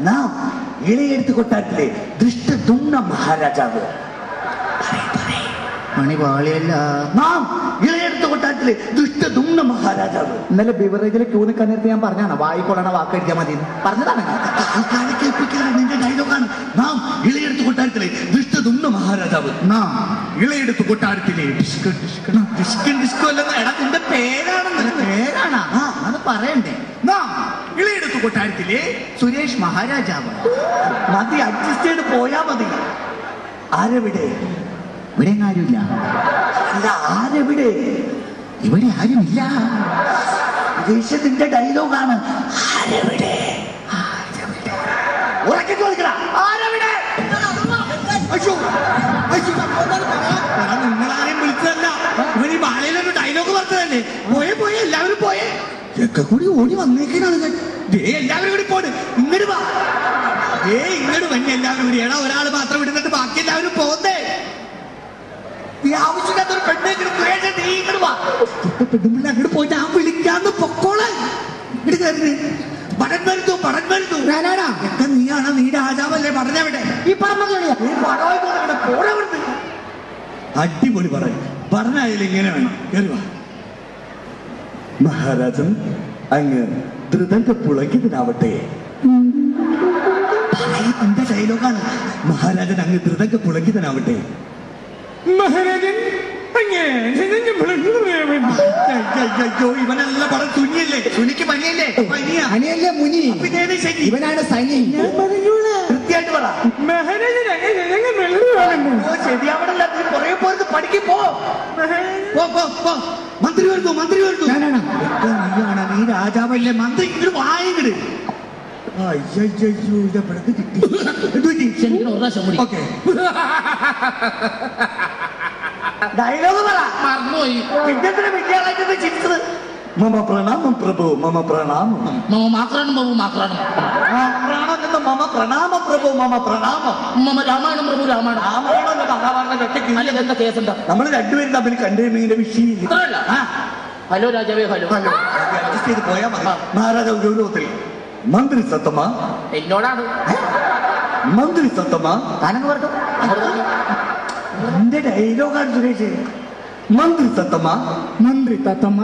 നാം ഇളയെടുത്ത് കൊട്ടാരത്തിലെ ദൃഷ്ടദുമ്ന മഹാരാജാവ് മണി പാളിയല്ല നാം ഇളയെടുത്ത് കൊട്ടാരത്തിലെ ദുഷ്ടദുമ്ന മഹാരാജാവ് ഇന്നലെ ബിവറേജിലെ ക്യൂ നിൽക്കാൻ നേരത്തെ ഞാൻ പറഞ്ഞാണ് വായിക്കൊള്ളണ വാക്ക് എഴുതിയാൽ മതി എന്ന്. പറഞ്ഞതാണ് ആൾക്കാരെ കേൾപ്പിക്കാനാണ് നിന്റെ ഡയലോഗാണ് നാം ഇളയെടുത്ത് കൊട്ടാരത്തിലെ ദുഷ്ടദുമ്ന മഹാരാജാവ് നാം ഇളയെടുത്ത് കൊട്ടാരത്തിലെ ഡിസ്ക് ഡിസ്ക് ഡിസ്ക് ഡിസ്കോ അല്ലെന്ന് എടാ നിന്റെ പേരാണെന്ന് പേരാണ് ആ അത് പറയണ്ടേ നാം ഇളയെടുത്ത് കൊട്ടാരത്തിലെ സുരേഷ് മഹാരാജാവ് മതി അഡ്ജസ്റ്റ് ചെയ്ത് പോയാ മതി ആരെവിടെ ഇവിടെ ആരുമില്ല അല്ല ആരെവിടെ ഇവിടെ ആരുമില്ല ദേശത്തിന്റെ ഡയലോഗാണ് ആരെവിടെ ഉറക്കെ ചോദിക്കടാ ആരെവിടെ അയ്യോ, അയ്യോ. എടാ, നിങ്ങളാരെയും വിളിച്ചതല്ല ഇവൻ ഈ ബാലയിലൊരു ഡയലോഗ് പറഞ്ഞതല്ലേ പോയേ പോയേ എല്ലാവരും പോയേ ഒക്കെ കൂടി ഓടി വന്നേക്കാണ് ദേ എല്ലാവരും കൂടി പോട് ഇങ്ങോട്ട് വാ ഏ ഇങ്ങോട്ട് വന്നെ എല്ലാവരും കൂടി എടാ ഒരാൾ മാത്രം വിടുന്നിട്ട് ബാക്കി എല്ലാവരും പോന്നേ ഈ ആവശ്യമില്ലാത്തൊരു പെണ്ണേക്കിട്ട് സുരേഷ് നീ ഇങ്ങോട്ട് വാ ഇപ്പൊ പെണ്ണുമ്പിള്ള അങ്ങോട്ട് പോയിട്ട് ആ വിളിക്കാന്ന് പൊക്കോളെ ഇങ്ങോട്ട് കയറി പടൻ വരുന്നു പടൻ വരുന്നു ഞാനാടാ ഒക്കെ നീയാണ് നീ രാജാവല്ലേ പടഞ്ഞവിടെ ഈ പറഞ്ഞ നീ പടമായി പോലെ പോടെ വിടുന്നു അടിപൊളി പറയും പറഞ്ഞായാലും ഇങ്ങനെ വേണം കയറി വാ മഹാരാജൻ അങ്ങ് ധൃതന്റെ പുളകിതനാവട്ടെ എന്റെ ഡയലോഗാണ് മഹാരാജൻ അങ്ങ് ധൃതന്റെ പുളകിതനാവട്ടെ മഹാരാജൻ അങ്ങേ അയ്യോ ഇവനല്ല പടം തുനിയല്ലേ തുനിക്ക് പനിയല്ലേ പനിയാ അനിയല്ലേ മുനി പിന്നെ ഏത് ശരി ഇവനാണ് സനി കൃത്യമായിട്ട് പറ മഹാരാജൻ അങ്ങ് വെള്ളം ഓ ശരിയാവണല്ല നീ പുറകെ പോയത് പഠിക്ക് പോ പോ പോ പോ മന്ത്രി വരുന്നു മന്ത്രി വരുന്നു ഞാനാണ് ഒക്കെ നീയാണ് നീ രാജാവല്ലേ മന്ത്രി ഇങ്ങോട്ട് വായിങ്ങട് അയ്യോ ഇത് എവിടത്ത് കിട്ടി എന്ത് പറ്റി? ഓക്കേ. ഡയലോഗ് പറ മറന്നുപോയി പിന്നെന്തിനാ വിദ്യാലയത്തിൽ ചിരിച്ചത് മമ പ്രണാമം പ്രഭു മമ പ്രണാമം മമ മാക്രാണം പ്രഭു മാക്രാണം പ്രണാമെന്ന് മമ പ്രണാമം പ്രഭു മമ പ്രണാമം മമ രാമായണം പ്രഭു രാമായണം രാമായണമല്ല മഹാഭാരതം ഒറ്റയ്ക്ക് അല്ല എന്താ കേസുണ്ട് നമ്മൾ രണ്ടുപേരും തമ്മിൽ കണ്ടുകഴിഞ്ഞ വിഷയമില്ല ഇത്രയല്ല ആ, ഹലോ രാജാവേ ഹലോ ഹലോ. അഡ്ജസ്റ്റ് ചെയ്ത് പോയാ മതി മഹാരാജാവ് ഗൗരവത്തിൽ മന്ത്രി സത്തമ എന്നോടാണ് മന്ത്രി സത്തമ താനങ്ങ് പറഞ്ഞു അങ്ങോട്ട് പറഞ്ഞു. എന്റെ ഡയലോഗാണ് സുരേഷ് മന്ത്രി സത്തമ മന്ത്രി തത്തമ്മ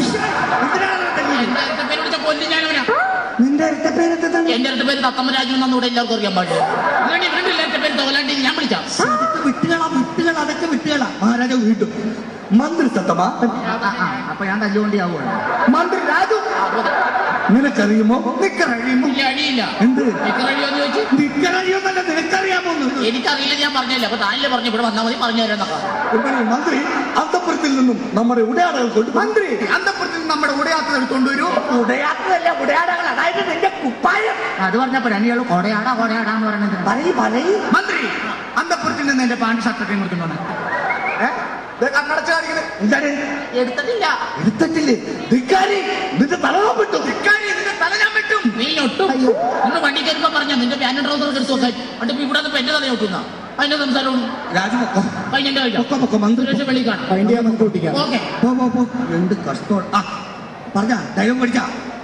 എന്റെ അടുത്ത പേര് വിളിച്ച കൊല്ലി ഞാനവനാ നിന്റെ അടുത്ത പേരെന്താണ് എന്റെ അടുത്ത പേര് തത്തമ്മരാജു എന്നാണ് ഇവിടെ എല്ലാവർക്കും അറിയാൻ പാടില്ല ഇവരുടെ ഇവരുടെ എല്ലാവരുടെ പേര് തോലാണ്ടി ഞാൻ വിളിക്കാം അതൊക്കെ വിട്ടുകളാ വിട്ടുകള അതൊക്കെ വിട്ടുകളാ മഹാരാജാവ് വീണ്ടും മന്ത്രി സത്തമ അപ്പൊ ഞാൻ തല്ലുകൊണ്ടിയാവുകയാണ് മന്ത്രി രാജു നിനക്കറിയുമോ നിക്കറിയുമോ ഇല്ല അടിയില്ല എന്ത് കഴിയുമെന്ന് ചോദിച്ചു നിക്കറിയുമെന്നല്ല നിനക്കറിയാമോ എന്ന്. എനിക്കറിയില്ല ഞാൻ പറഞ്ഞില്ല അപ്പൊ താനല്ലേ പറഞ്ഞു ഇവിടെ വന്നാൽ മതി പറഞ്ഞു തരാന്നൊക്കെ ഉടനെ മന്ത്രി അന്തപുരത്തിൽ നിന്നും നമ്മുടെ ഉടയാടകൾ കൊണ്ട് മന്ത്രി അന്തപുരത്തിൽ നിന്ന് നമ്മുടെ ഉടയാട്ടകൾ കൊണ്ടുവരൂ ഉടയാട്ടതല്ല ഉടയാടകൾ അതായത് നിന്റെ കുപ്പായം അത് പറഞ്ഞപ്പോ ഇയാള് കൊടയാടാ കൊടയാടാന്ന് പറയുന്നത് പറയ് പറയ് മന്ത്രി അന്തപുരത്തിൽ നിന്ന് എന്റെ പാൻറ് ഷർട്ടൊക്കെ മുറിക്കുന്നു കണ്ണടച്ച് കാണിക്കുന്നത് എന്താണ് എടുത്തിട്ടില്ല എടുത്തിട്ടില്ലേ ധിക്കാരി നിന്റെ തലവം വിട്ടു ധിക്കാരി, നിന്റെ തല ഞാൻ വെട്ടും നീ ഒട്ടും ഒന്ന് വണ്ടി കയറുമ്പോ പറഞ്ഞ നിന്റെ പാന്റ് ട്രൗസർ എടുത്ത് നോക്കാൻ എന്നിട്ട് ഇവിടെ നിന്ന് എന്റെ തലയെ ഒട്ടുന്ന അതിന്റെ സംസാരമാണ് രാജമൊക്കെ പതിനെന്റെ കഴിഞ്ഞ പൊക്ക പൊക്ക മന്ത്രി സുരേഷ് വെളി കാണാം അതിന്റെ ഞാൻ നമുക്ക് കൂട്ടിക്കാം ഓക്കെ പോ പോ പോ എന്ത് കഷ്ടം ആ പറഞ്ഞ ദൈവം പഠിച്ച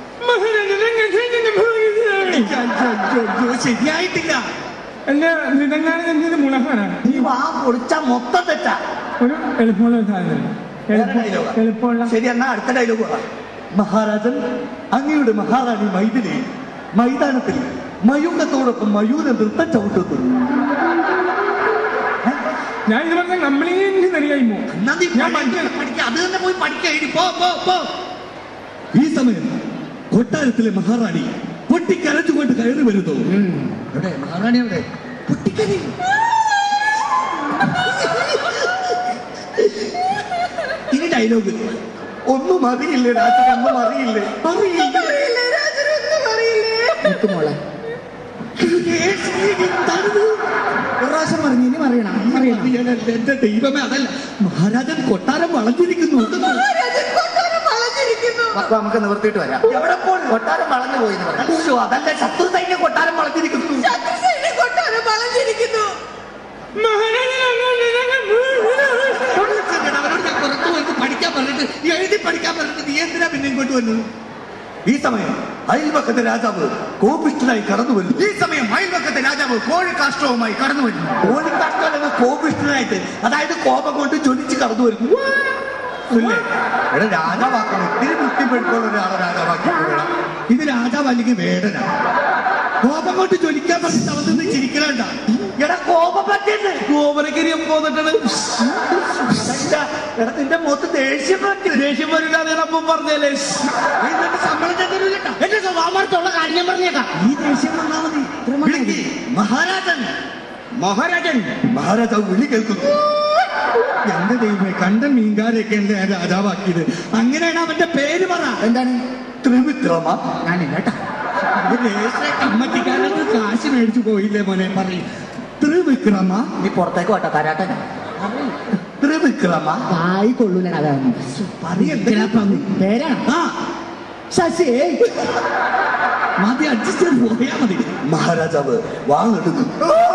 ശരിയായിട്ടില്ല എന്റെ മൃതങ്ങാണ് മുളകാണ് നീ വാ പൊളിച്ച മൊത്തം തെറ്റാ ഒരു എളുപ്പമുള്ള ഒരു സാധനം വേറെ dialogue ആ. എളുപ്പമുള്ള ശരി എന്നാ അടുത്ത ഡയലോഗ് പറ മഹാരാജൻ അങ്ങയുടെ മഹാറാണി മൈഥിലി മൈതാനത്തിൽ മയൂരത്തോടൊപ്പം മയൂര നൃത്തം ചവിട്ടുന്നു ഞാൻ ഇത് പറഞ്ഞ കംപ്ലീറ്റ് നെറിയായിമോ എന്നാ നീ ഞാൻ പഠിക്ക, പഠിക്ക. അത് തന്നെ പോയി പഠിക്ക എഴുതി പോ പോ പോ ഈ സമയം കൊട്ടാരത്തിലെ മഹാറാണി പൊട്ടിക്കരച്ചുകൊണ്ട് കയറി വരുന്നു എവിടെ മഹാറാണി എവിടെ പൊട്ടിക്കരി ഇനി ഡയലോഗ് ഒന്നും അറിയില്ലേ രാത്രി ഒന്നും അറിയില്ലേ അറിയില്ലേ രാജനൊന്നും അറിയില്ലേ നിൽക്കുമോളെ ഏ, ശ്രീ, എന്താണിത്? ഒരു പ്രാവശ്യം പറഞ്ഞു ഇനി അറിയണം അറിയണം അറിയാനല്ല, എന്റെ ദൈവമേ അതല്ല മഹാരാജൻ കൊട്ടാരം വളഞ്ഞിരിക്കുന്നു അപ്പൊ നമുക്ക് നിവർത്തിയിട്ട് വരാം എവിടെ പോണു കൊട്ടാരം വളഞ്ഞു പോയി എന്ന് പറഞ്ഞു അയ്യോ, അതല്ല ശത്രു സൈന്യം കൊട്ടാരം വളഞ്ഞിരിക്കുന്നു അവരോട് ഞാൻ പുറത്തു പോയിട്ട് പഠിക്കാൻ പറഞ്ഞിട്ട് എഴുതി പഠിക്കാൻ പറഞ്ഞിട്ട് നീ എന്തിനാ പിന്നെ ഇങ്ങോട്ട് വന്നത് ഈ സമയം അയൽപക്കത്തെ രാജാവ് കോപിഷ്ഠനായി കടന്നു വരുന്നു ഈ സമയം അയൽവക്കത്തെ രാജാവ് കോഴിക്കാഷ്ടവുമായി കടന്നു വരുന്നു കോഴിക്കാഷ്ടല്ലെന്ന് കോപിഷ്ഠനായിട്ട് അതായത് കോപം കൊണ്ട് ജ്വലിച്ച് കടന്നു വരുന്നു ഇല്ലേ? എടാ രാജാവാക്കണം ഇത്തിരി ബുദ്ധിപ്പെടുത്തുള്ള ഒരാളെ രാജാവാക്കി വേണം ഇത് രാജാവ് അല്ലെങ്കിൽ വേടന കോപം കൊണ്ട് ജ്വലിക്കാൻ പറഞ്ഞിട്ട് അവൻ നിന്ന് ചിരിക്കലണ്ട എടാ കോപം പറ്റിയത് ഗോപനഗിരിയും പോന്നിട്ടാണ് എടാ, എടാ നിന്റെ മുഖത്ത് ദേഷ്യം പറ്റി ദേഷ്യം വരില്ല അപ്പം പറഞ്ഞല്ലേ എന്നിട്ട് ശമ്പളം തരൂലട്ടാ എന്റെ സ്വഭാവത്തുള്ള കാര്യം ഞാൻ പറഞ്ഞേക്കാം ഈ ദേഷ്യം വന്നാ മതി വിളിക്ക്. മഹാരാജൻ മഹാരാജൻ മഹാരാജാവ് വിളി കേൾക്കുന്നു എന്റെ ദൈവമേ കണ്ട മീൻകാരെയൊക്കെ അല്ലേ ആ രാജാവാക്കിയത് അങ്ങനെയാണ് അവന്റെ പേര് പറ എന്താണ് ത്രിവിക്രമ ഞാനില്ല കേട്ടാ കമ്മറ്റിക്കാരത്ത് കാശ് മേടിച്ചു പോയില്ലേ മോനെ പറയും ത്രിവിക്രമ നീ പുറത്തേക്ക് വട്ട തരാട്ടെ ത്രിവിക്രമ വായി കൊള്ളൂലടാ അതാണ് പറയെന്താ പേരാണ് ആ ശശി മതി അഡ്ജസ്റ്റ് ചെയ്ത് പോയാ മതി മഹാരാജാവ് വാങ്ങെടുക്കും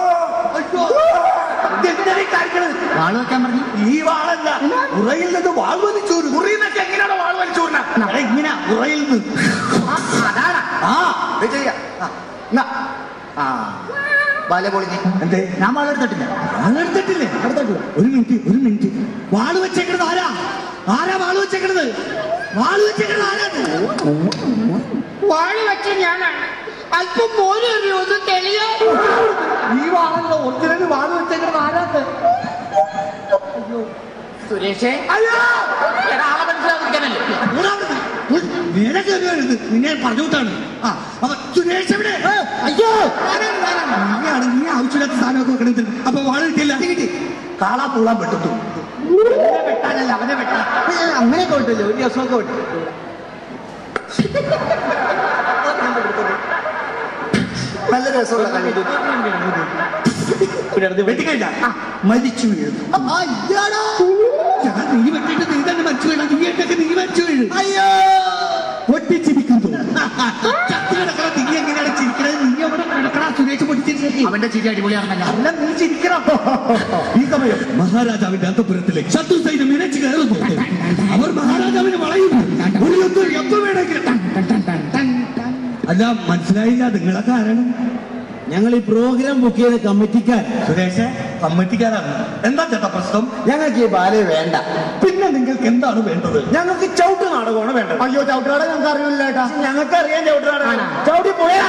വാള് വെക്കാൻ പറഞ്ഞു ഈ വാളല്ല ഉറയിൽ നിന്ന് വാൾ വലിച്ചൂര് മുറിയുന്നൊക്കെ എങ്ങനെയാണോ വാള് വലിച്ചൂർന്ന എടാ, ഇങ്ങനെ ഉറയിൽ നിന്ന് അതാണ് ആ ഇത് ചെയ്യാം ആ, എന്നാ. ആ വല പൊളിഞ്ഞ് എന്തേ ഞാൻ വാള് എടുത്തിട്ടില്ല വാളെടുത്തിട്ടില്ലേ ഒരു മിനിറ്റ് ഒരു മിനിറ്റ് വാള് വെച്ചേക്കണത് ആരാ ആരാ വാള് വെച്ചേക്കണത് വാള് വെച്ചേക്കണത് ആരാണ് വാഴ വെച്ച ഞാനാണ് അല്പം മോനെ ഒന്ന് തെളിയോ ഈ വാളല്ല ഒറിജിനൽ വാള് വെച്ചേക്കണത് ആരാണ് സുരേഷേ അയ്യോ എടാ, ആളെ മനസ്സിലാക്കിക്കാനല്ലേ ഓടാ അവിടുന്ന്. ഉൾ, നേരെ കയറി വരുന്നത് നിന്നെ പറഞ്ഞു വിട്ടാണ് ആ അപ്പൊ സുരേഷ് എവിടെ അയ്യോ നീയാണ് നീ ആവശ്യമില്ലാത്ത സാധനമൊക്കെ വെക്കണത് അപ്പൊ വാള് കിട്ടിയില്ല കിട്ടി കാളാ പൂളാൻ പെട്ടു വെട്ടാനല്ല അവനെ വെട്ടാ അങ്ങനെ കൊണ്ടല്ലോ ഒരു ദിവസമൊക്കെ ഉണ്ട് നല്ല രസമുള്ള കളി വെട്ടിക്കഴിഞ്ഞ മരിച്ചു വീഴുന്നു ഞാൻ നീ വെട്ടിട്ട് നീ തന്നെ മരിച്ചു വീഴണം നീ എന്തൊക്കെ നീ മരിച്ചു വീഴും അയ്യോ പൊട്ടിച്ചിരിക്കുന്നു ചത്തി കിടക്കണ നീ എങ്ങനെയാണ് ചിരിക്കണത് നീ എവിടെ കിടക്കണ സുരേഷ് പൊട്ടിച്ചിരിക്കും അവന്റെ ചിരി അടിപൊളിയാണെന്നല്ല അല്ല നീ ചിരിക്കണം ഈ സമയം മഹാരാജാവിന്റെ അന്തപുരത്തിലേക്ക് ശത്രു സൈന്യം ഇരച്ചു കയറുന്നു അവർ മഹാരാജാവിനെ വളയുന്നു ഒരു യുദ്ധം എപ്പോ വേണമെങ്കിലും അല്ല മനസ്സിലായില്ല നിങ്ങളെ കാരണം ഞങ്ങൾ ഈ പ്രോഗ്രാം ബുക്ക് ചെയ്ത കമ്മിറ്റിക്കാർ സുരേഷ് കമ്മിറ്റിക്കാരാണ് എന്താ ചേട്ടാ പ്രശ്നം ഞങ്ങൾക്ക് ഈ ബാലയെ വേണ്ട പിന്നെ നിങ്ങൾക്ക് എന്താണ് വേണ്ടത് ഞങ്ങൾക്ക് ചവിട്ട് നാടകമാണ് വേണ്ടത് അയ്യോ ചവിട്ടാടെ ഞങ്ങൾക്ക് അറിയില്ല കേട്ടാ ഞങ്ങൾക്ക് അറിയാൻ ചവിട്ട് നാടകം ചവിട്ടി പോയാ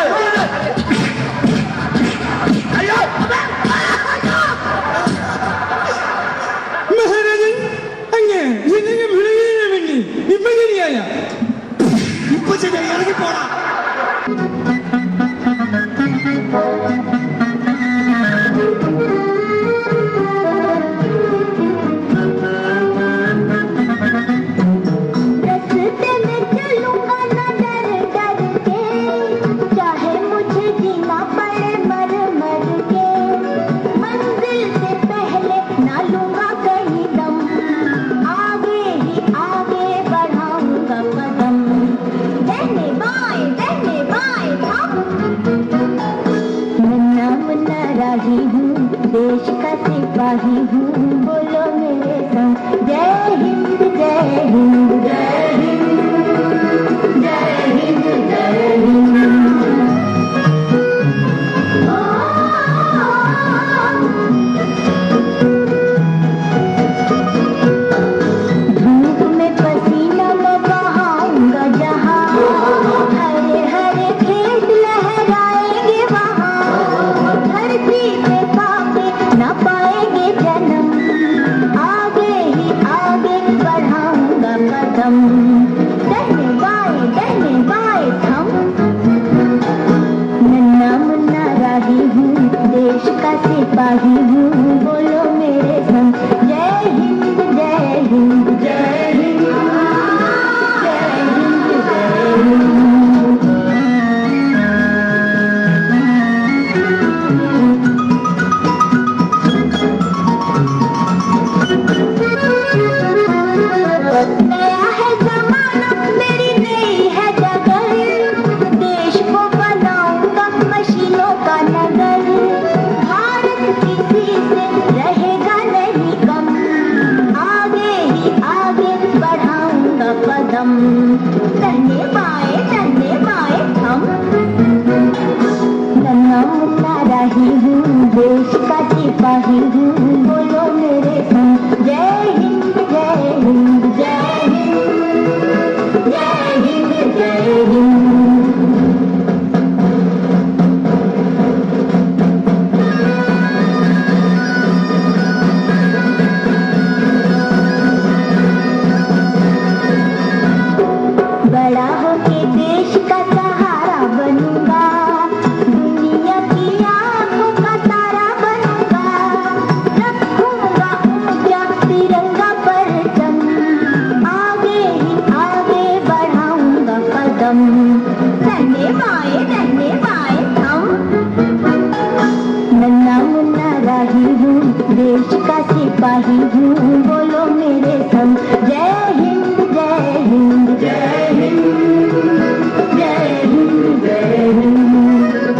മഹാരാജൻ അങ്ങ് ഇതിനെ വിളിക്കുന്നതിന് വേണ്ടി ഇപ്പൊ ശരിയായ ഇപ്പൊ ശരി ഇറങ്ങി പോടാ रास्ते में चलूंगा ना डर डर के चाहे मुझे जीना पड़े मर मर के मंजिल से पहले ना लूंगा कहीं दम आगे ही आगे बढ़ाऊंगा कदम दहने बाएं दहने बाएं थम मुन्ना मुन्ना राही हूँ देश का सिपाही हूँ बोलो मेरे संग जय हिंद जय हिंद जय हिंद जय हिंद जय हिंद धूप में पसीना मैं बहाऊंगा जहाँ हरे हरे खेत लहराएंगे वहाँ धरती पे पापे न पाएंगे जन्म आगे ही आगे बढ़ाऊंगा कदम दहने बाएं दहने बाएं थम नन्ना मुन्ना राही हूँ देश का सिपाही हूँ बोलो मेरे संग जय हिंद जय हिंद जय हिंद जय हिंद जय हिंद नया है जमाना मेरी नई है डगर देश को बनाऊंगा मशीनों का नगर भारत की मुन्ना राही हूँ देश का सिपाही हूँ बोलो मेरे संग जय हिंद जय हिंद जय हिंद जय हिंद जय हिंद बड़ा होके देश का सहारा बनूंगा दुनिया की आंखों का तारा बनूंगा रखूंगा ऊंचा तिरंगा परचम आगे ही आगे बढ़ाऊंगा कदम नन्हे बाएं नन्हे बाएं हम नन्ना मुन्ना राही हूँ देश का सिपाही हूँ बोलो मेरे संग जय हिंद जय हिंद जय हिंद जय हिंद जय हिंद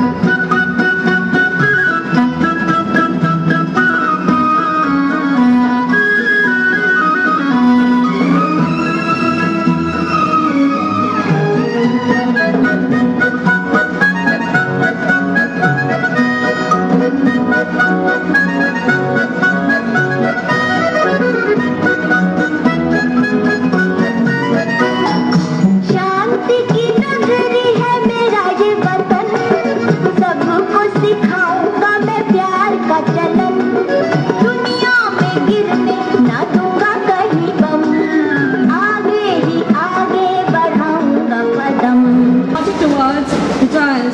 शांति की नगरी है मेरा ये वतन सबको सिखाऊंगा मैं प्यार का चलन दुनिया में गिरने ना दूंगा कहीं बम आगे ही आगे बढ़ाऊंगा कदम Marching towards the trials.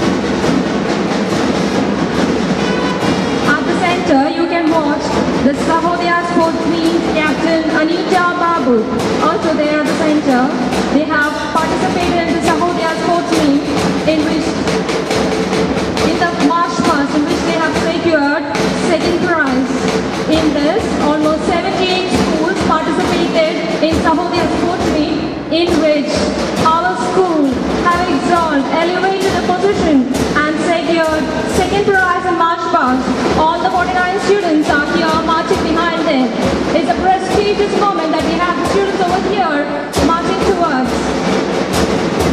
At the center, you can watch the Sahodaya Sports Team Captain Anita Babu. Also there at the center, they have participated in the Sahodaya Sports Team in which in the March past in which they have secured second prize. In this, almost 78 schools participated in Sahodaya Sports Meet in which our school have excelled, elevated the position and secured second prize in March past. All the 49 students are here marching behind them. It's a prestigious moment that we have the students over here marching towards.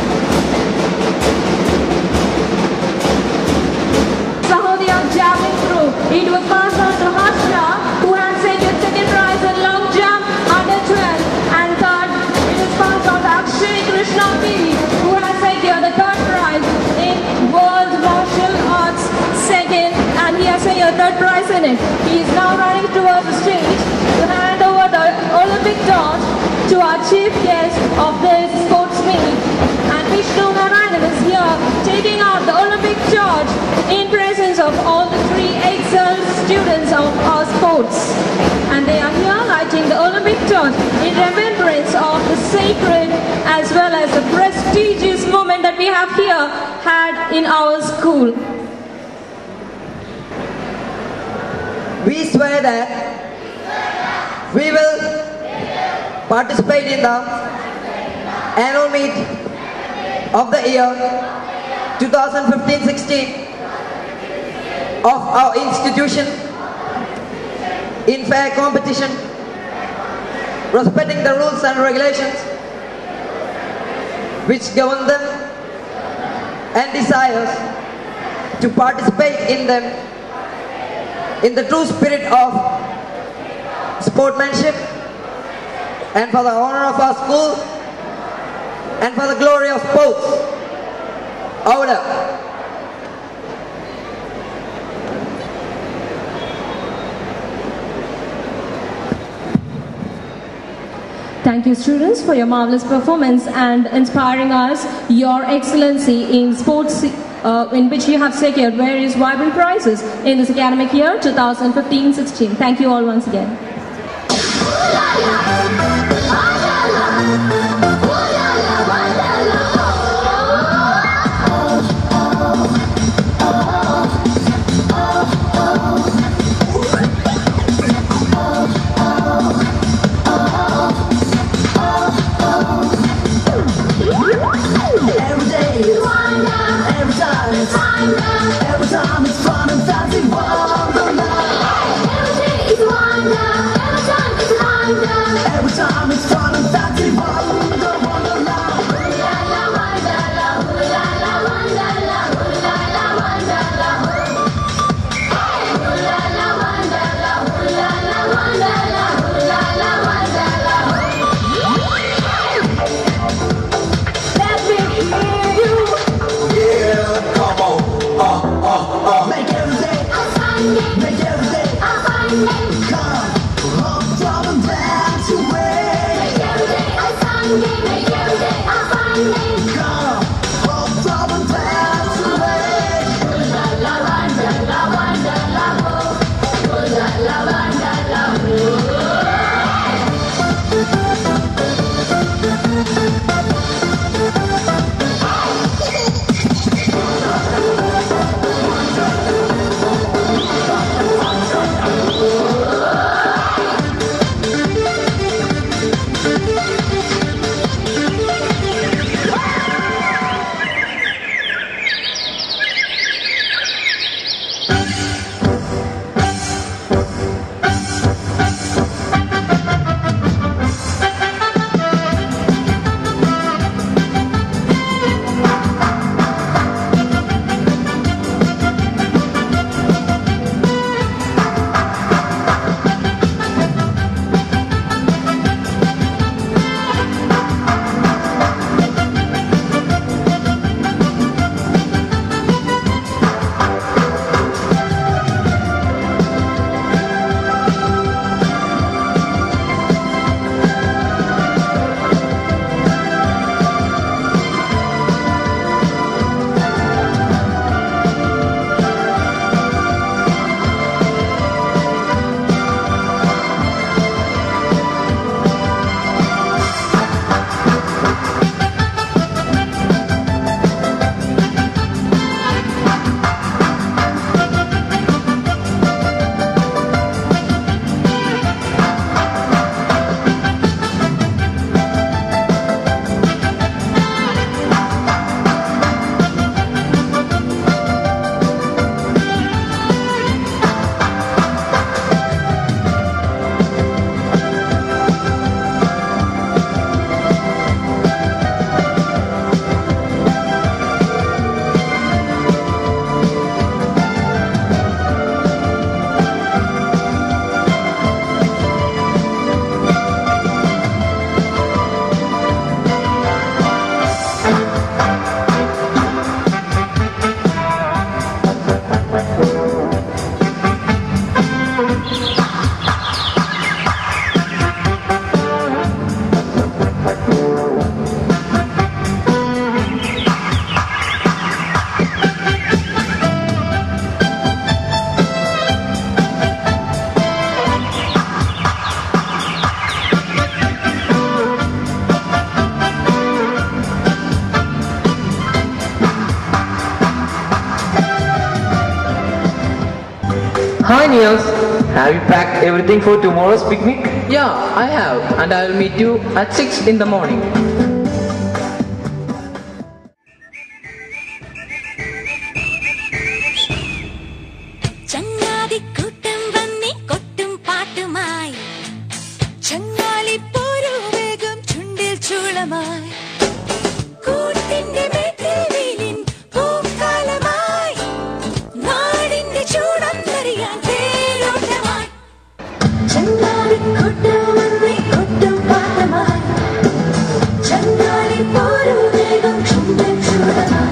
Sahodia javelin throw. It was passed on to Harsha, who had secured second prize in long jump under 12. And third, it was passed on to Akshay Krishna P, who had secured the third prize in World Martial Arts second, and he has secured third prize in it. He is now running towards the stage to hand over the Olympic torch to our chief guest of this sports meet. And Vishnu Narayanan is here taking out the Olympic torch in presence of all the three excellent students of our sports. And they are here lighting the Olympic torch in remembrance of the sacred as well as the prestigious moment that we have here had in our school. We swear that we will participate in the annual meet of the year 2015-16 of our institution in fair competition, respecting the rules and regulations which govern them and desires to participate in them in the true spirit of sportsmanship and for the honor of our school and for the glory of sports. Order. Thank you, students, for your marvelous performance and inspiring us your excellency in sports. Uh, in which you have secured various vibrant prizes in this academic year 2015-16. Thank you all once again. Every day, every time, every time it's fun and fancy wonderland. Every time it's fun and fancy wonder, wonderland. Hi Niels, have you packed everything for tomorrow's picnic? Yeah, I have, and I will meet you at 6 in the morning. ചങ്ങാതിക്കൂട്ടം വന്നി കൊട്ടും പാട്ടുമായി ചങ്ങാലി പോരൂ വേഗം ചുണ്ടിൽ ചൂളമായി കൂട്ടിന്റെ മേട്ടിൽ വെയിലിൻ പൂക്കാലമായി നാടിന്റെ ചൂടം അറിയാൻ തേരോട്ടമായി ചങ്ങാതിക്കൂട്ടം വന്നി കൊട്ടും പാട്ടുമായി ചങ്ങാലി പോരൂ വേഗം ചുണ്ടിൽ ചൂളമായി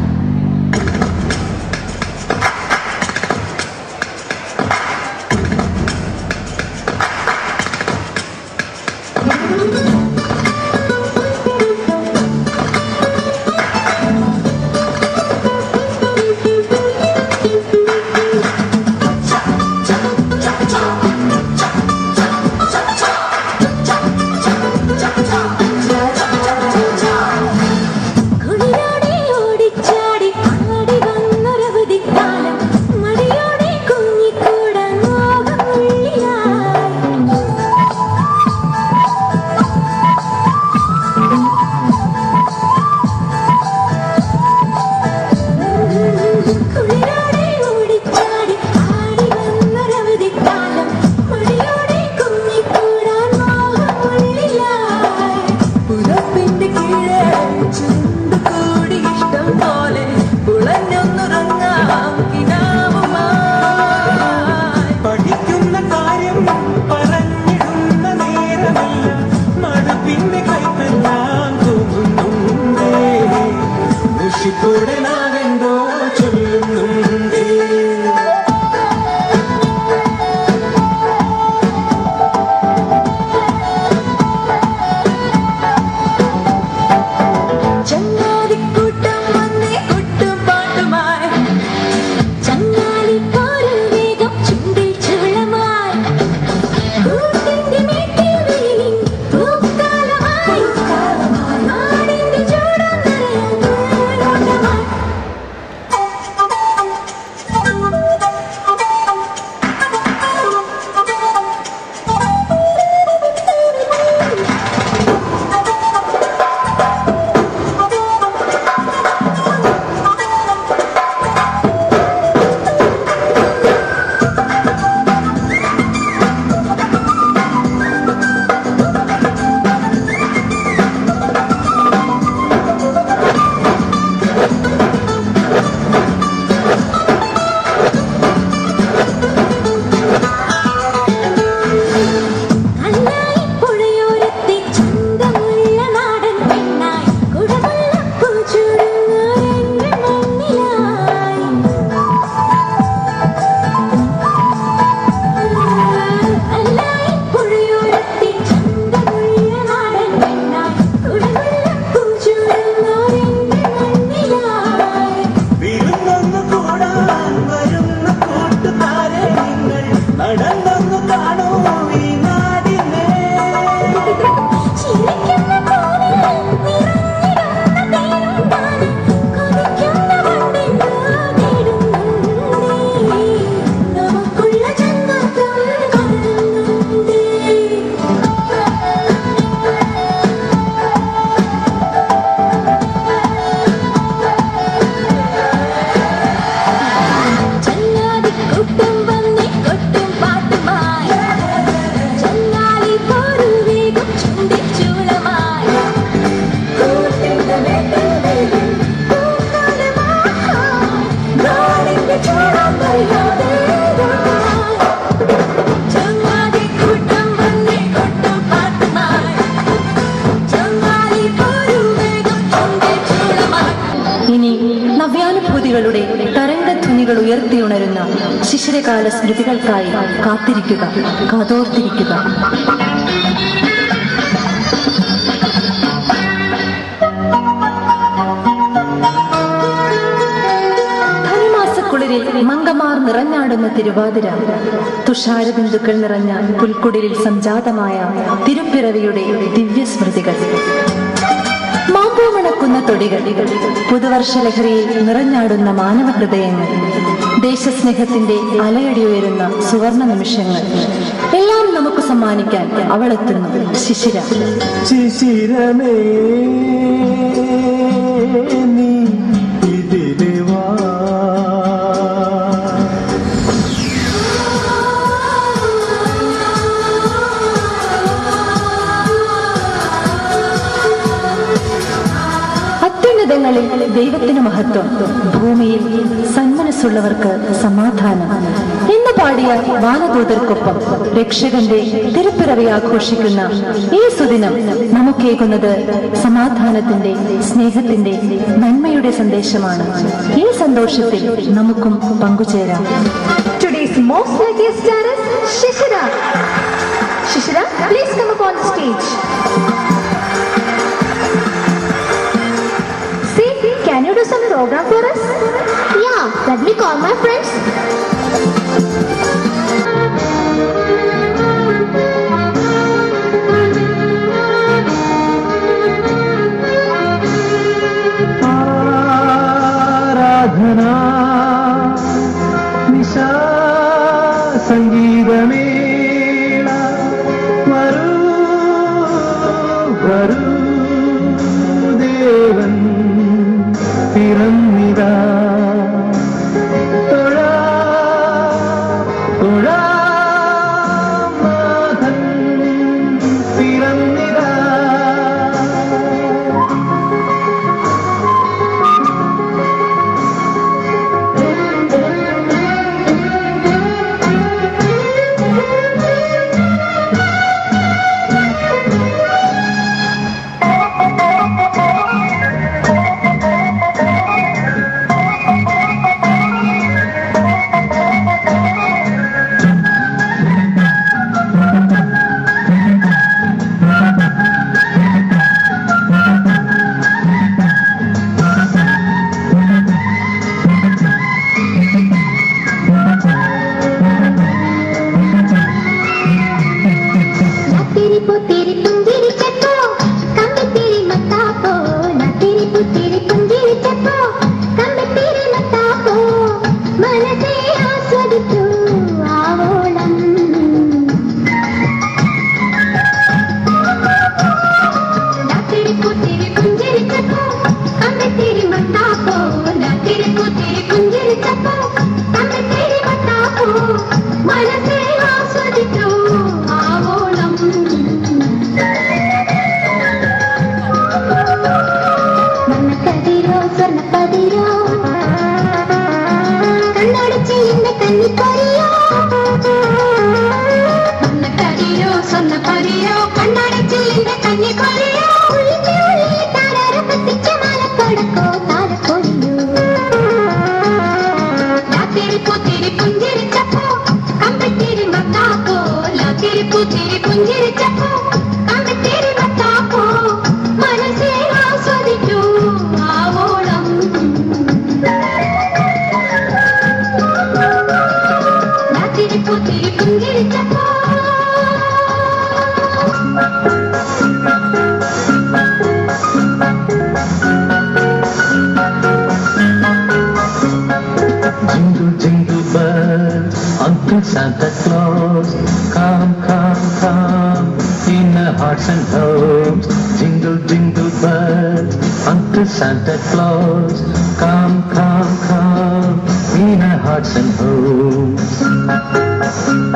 കുളിരോടെ ഓടിച്ചാടി ആടി വന്നൊരവധിക്കാലം മടിയോടെ കുഞ്ഞിക്കൂടാൻ കുളിരോടെ ഓടിച്ചാടി ആടി വന്നൊരവധിക്കാലം മടിയോടെ കുഞ്ഞിക്കൂടാൻ മോഹമുള്ളിലായി പുറപ്പിന്റെ കീഴെ ചുണ്ട് കൂടി ഇഷ്ടം പോലെ ഉളഞ്ഞൊന്നുറങ്ങാം കിനാവുമായി പഠിക്കുന്ന കാര്യം പറഞ്ഞിടുന്ന നേരമല്ല മടുപ്പിന്റെ കൈപ്പെല്ലാം തോന്നുന്നുണ്ടേ മുഷിക്കൂടെ നാകെന്തോ ചൊല്ലുന്നുണ്ടേ ചങ്ങാതിക്കൂട്ടം വന്നേ കൊട്ടും പാട്ടുമായി ചങ്ങാലി പോരും വേഗം ചുണ്ടിൽ ചുളമായി കൂട്ടിന്റെ മേട്ടിൽ വെയിലിൻ പൂക്കാലമായി നാടിന്റെ ചൂടം നിറയാൻ തേരോട്ടമായി അല്ലായി പുഴയോരത്തെ ചന്തമുള്ള നാടൻ പെണ്ണായി കുടമുള്ള പൂച്ചുടുങ്ങാരെന്റെ മണ്ണിലായി അല്ലായി പുഴയോരത്തെ ചന്തമുള്ള നാടൻ പെണ്ണായി കുടമുള്ള പൂച്ചുടുങ്ങാരെന്റെ മണ്ണിലായി വിരുന്നൊന്നു കൂടാൻ വരുന്ന കൂട്ടുകാരെ നിങ്ങൾ നടന്നൊന്നു കാണൂ ഈ നാടിനെ ചിരിക്കുന്ന പോലെ നിറഞ്ഞിടുന്ന തേരുണ്ടാണ് കൊതിക്കുന്ന വണ്ടിന് നേടുന്നുണ്ടേ നമുക്കുള്ള ചങ്ങാത്തം കാണുന്നുണ്ടേ ചങ്ങാതിക്കൂട്ടം വന്നേ കൊട്ടും പാട്ടുമായി ചങ്ങാലി പോരു വേഗം ചുണ്ടിൽ ചൂളമായി കൂട്ടിന്റെ മേട്ടിൽ വേഗം പൂക്കാലമായി നാടിന്റെ ചൂടം അറിയാതെ ചങ്ങാതിക്കൂട്ടം വന്നേ കൊട്ടും പാട്ടുമായി ചങ്ങാലി പോരു വേഗം ചുണ്ടിൽ ചൂളമായി ഇനി നവ്യാനുഭൂതികളുടെ തരംഗധ്വനികൾ ഉയർത്തിയുണരുന്ന ശിശിരകാല സ്മൃതികൾക്കായി കാത്തിരിക്കുക കാതോർത്തിരിക്കുക ധനുമാസക്കുളിരിൽ മങ്കമാർ നിറഞ്ഞാടുന്ന തിരുവാതിര തുഷാരബിന്ദുക്കൾ നിറഞ്ഞ പുൽക്കുടിലിൽ സംജാതമായ തിരുപ്പിറവിയുടെ ദിവ്യസ്മൃതികൾ മാമ്പൂ മണക്കുന്ന തൊടികൾ പുതുവർഷ ലഹരിയിൽ നിറഞ്ഞാടുന്ന മാനവ ഹൃദയങ്ങൾ ദേശസ്നേഹത്തിന്റെ അലയടി ഉയരുന്ന സുവർണ നിമിഷങ്ങൾ എല്ലാം നമുക്ക് സമ്മാനിക്കാൻ അവളെത്തുന്നു ശിശിര ശിശിരമേ നീ ഇതിലെ വാ അത്യുന്നതങ്ങളിൽ ദൈവത്തിന് മഹത്വം ഭൂമിയിൽ സന്മനസ്സുള്ളവർക്ക് സമാധാനം എന്ന് പാടിയ വാനദൂതർക്കൊപ്പം രക്ഷകന്റെ തിരുപ്പിറവി ആഘോഷിക്കുന്ന ഈ സുദിനം നമുക്കേകുന്നത് സമാധാനത്തിന്റെ സ്നേഹത്തിന്റെ നന്മയുടെ സന്ദേശമാണ് ഈ സന്തോഷത്തിൽ നമുക്കും പങ്കുചേരാം Today's most luckiest star is Shishira. Shishira, please come up on the stage. See, can you do some program for us? Yeah, let me call my friends. ആരാധന നിശാ സംഗീതമേള വരൂ വരൂ ദേവൻ പിറന്നിതാ തൊഴാ തൊഴാ നാഥൻ പിറന്നിതാ ना तेरी पो तेरी पुंजीरी चको कम तेरी मता को ना तेरी पो तेरी पुंजीरी चको कम तेरी मता को മനസേ ആസ്വദിക്കൂ ആവോളം ना तेरी पो तेरी पुंजीरी चको कम तेरी मता को ना तेरी पो तेरी पुंजीरी चको कम तेरी मता को മനസേ ആസ്വദിക്കൂ ആവോളം മണ്ണക്കതിരോ സ്വർണ്ണപ്പതിരോ കണ്ണടച്ച് എന്നെ കന്നിപ്പൊരിയോ മണ്ണക്കതിരോ സ്വർണ്ണപ്പതിരോ കണ്ണടച്ച് എന്നെ കന്നിപ്പൊരിയോ ഉള്ളിന്റെ ഉള്ളിൽ താരാര പത്തിച്ച മാലക്കൊടക്കോ താരക്കൊടിയോ രാത്രി പുത്തിരി പുഞ്ചിരിച്ചപ്പോ കമ്പത്തിരി മത്താക്കോ രാത്രി പുത്തിരി പുഞ്ചിരിച്ചപ്പോ കമ്പത്തിരി മത്താക്കോ മനസ്സേ ആസ്വദിക്കൂ ആവോളം രാത്രി പുത്തിരി പുഞ്ചിരിച്ചപ്പോ Jingle, jingle bells, Uncle Santa Claus, come, come, come, in our hearts and homes. Jingle, jingle bells, Uncle Santa Claus, come, come, come, in our hearts and homes.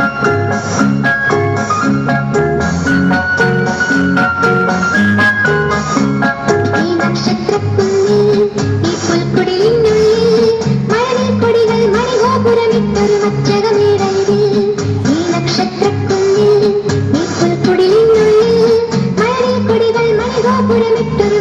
ഈ നക്ഷത്രക്കുന്നിൽ ഈ പുൽക്കുടിലിനുള്ളിൽ മഴവിൽക്കൊടികൾ മണിഗോപുരമിട്ടൊരു മച്ചകമേടയിൽ ഈ നക്ഷത്രക്കുന്നിൽ ഈ പുൽക്കുടിലിനുള്ളിൽ മഴവിൽക്കൊടികൾ മണിഗോപുരമിട്ടൊരു